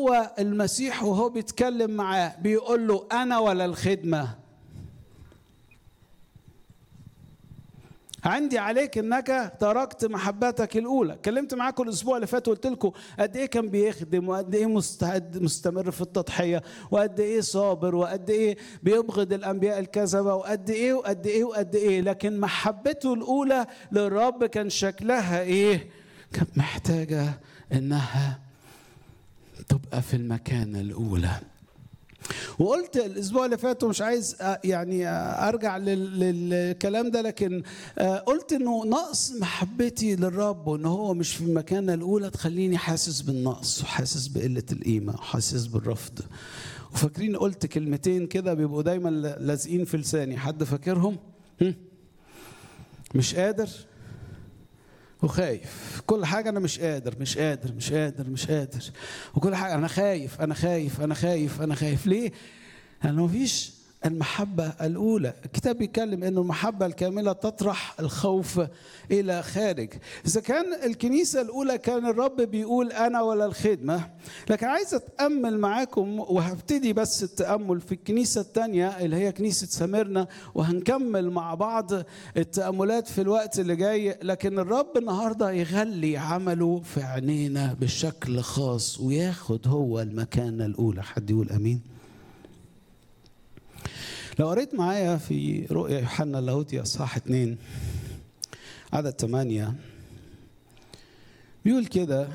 هو المسيح وهو بيتكلم معاه بيقول له انا ولا الخدمه عندي عليك انك تركت محبتك الاولى اتكلمت معاكم الاسبوع اللي فات وقلت لكم قد ايه كان بيخدم وقد ايه مستعد مستمر في التضحيه وقد ايه صابر وقد ايه بيبغض الانبياء الكذبه وقد ايه وقد ايه وقد ايه لكن محبته الاولى للرب كان شكلها ايه كانت محتاجه انها تبقى في المكانه الاولى وقلت الاسبوع اللي فات ومش عايز يعني ارجع للكلام ده لكن قلت انه نقص محبتي للرب وان هو مش في المكانه الاولى تخليني حاسس بالنقص وحاسس بقله القيمه وحاسس بالرفض وفاكرين قلت كلمتين كده بيبقوا دايما لازقين في لساني حد فاكرهم مش قادر وخايف كل حاجة أنا مش قادر مش قادر مش قادر مش قادر وكل حاجة أنا خايف أنا خايف أنا خايف أنا خايف ليه؟ لأنه مفيش المحبة الأولى الكتاب بيتكلم أنه المحبة الكاملة تطرح الخوف إلى خارج إذا كان الكنيسة الأولى كان الرب بيقول أنا ولا الخدمة لكن عايز أتأمل معاكم وهبتدي بس التأمل في الكنيسة الثانية اللي هي كنيسة سميرنا وهنكمل مع بعض التأملات في الوقت اللي جاي لكن الرب النهاردة يغلي عمله في عينينا بشكل خاص وياخد هو المكانة الأولى حد يقول أمين لو قريت معايا في رؤيا يوحنا اللاهوتي اصحاح اتنين عدد ثمانية بيقول كده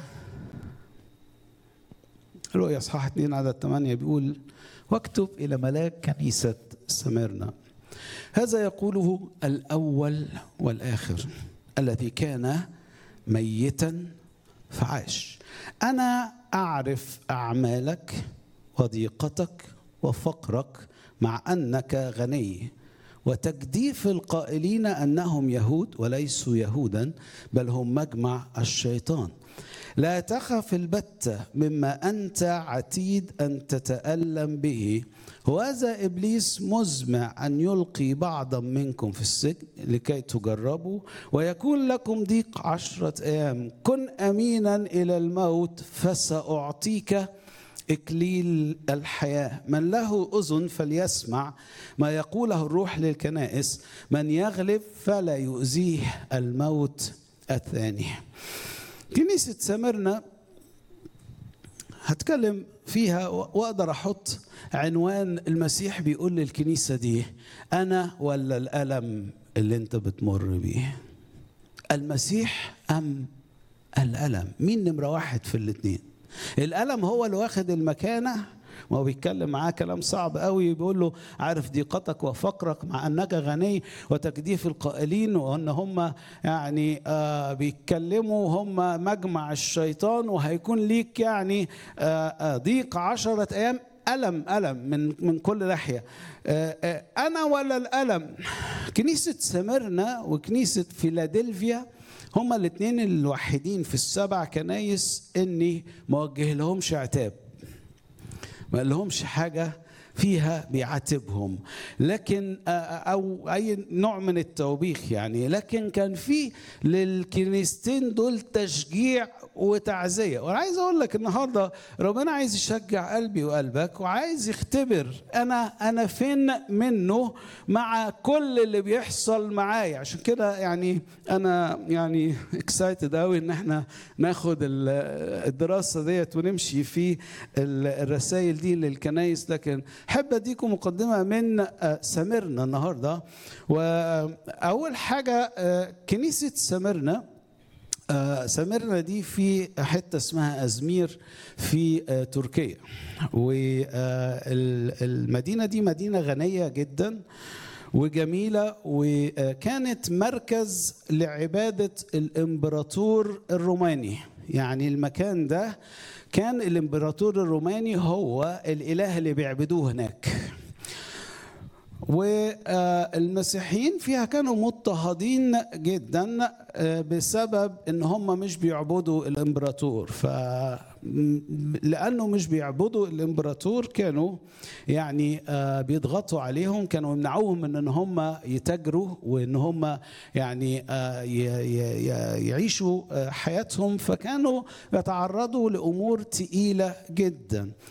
رؤيا اصحاح اتنين عدد ثمانية بيقول واكتب إلى ملاك كنيسة سميرنا هذا يقوله الأول والآخر الذي كان ميتا فعاش أنا أعرف أعمالك وضيقتك وفقرك مع انك غني وتجديف القائلين انهم يهود وليسوا يهودا بل هم مجمع الشيطان لا تخف البتة مما أنت عتيد أن تتألم به وهذا إبليس مزمع أن يلقي بعضا منكم في السجن لكي تجربوا ويكون لكم ضيق عشرة أيام كن أمينا إلى الموت فسأعطيك إكليل الحياة من له أذن فليسمع ما يقوله الروح للكنائس من يغلب فلا يؤذيه الموت الثاني كنيسة سمرنا هتكلم فيها واقدر احط عنوان المسيح بيقول للكنيسه دي انا ولا الالم اللي انت بتمر بيه المسيح ام الالم مين نمره واحد في الاثنين الالم هو اللي واخد المكانه ما هو بيتكلم معاه كلام صعب قوي بيقول له عارف ضيقتك وفقرك مع انك غني وتجديف القائلين وان هم يعني آه بيتكلموا هم مجمع الشيطان وهيكون ليك يعني آه آه ضيق عشرة ايام ألم ألم من من كل ناحية أنا ولا الألم كنيسة سمرنا وكنيسة فيلادلفيا هما الاثنين الوحيدين في السبع كنايس اني ما وجه لهمش عتاب ما لهمش حاجه فيها بيعاتبهم لكن او اي نوع من التوبيخ يعني لكن كان في للكنيستين دول تشجيع وتعزيه وانا عايز اقول لك النهارده ربنا عايز يشجع قلبي وقلبك وعايز يختبر انا انا فين منه مع كل اللي بيحصل معايا عشان كده يعني انا يعني اكسايتد قوي ان احنا ناخد الدراسه ديت ونمشي في الرسائل دي للكنايس لكن احب اديكم مقدمه من سمرنا النهارده واول حاجه كنيسه سمرنا سمرنا دي في حته اسمها ازمير في تركيا والمدينه دي مدينه غنيه جدا وجميله وكانت مركز لعباده الامبراطور الروماني يعني المكان ده كان الامبراطور الروماني هو الاله اللي بيعبدوه هناك والمسيحيين فيها كانوا مضطهدين جدا آه، بسبب ان هم مش بيعبدوا الامبراطور ف م- لانه مش بيعبدوا الامبراطور كانوا يعني آه، بيضغطوا عليهم كانوا يمنعوهم من ان هم يتاجروا وان هم يعني آه، ي- ي- ي- يعيشوا آه، حياتهم فكانوا يتعرضوا لامور تقيله جدا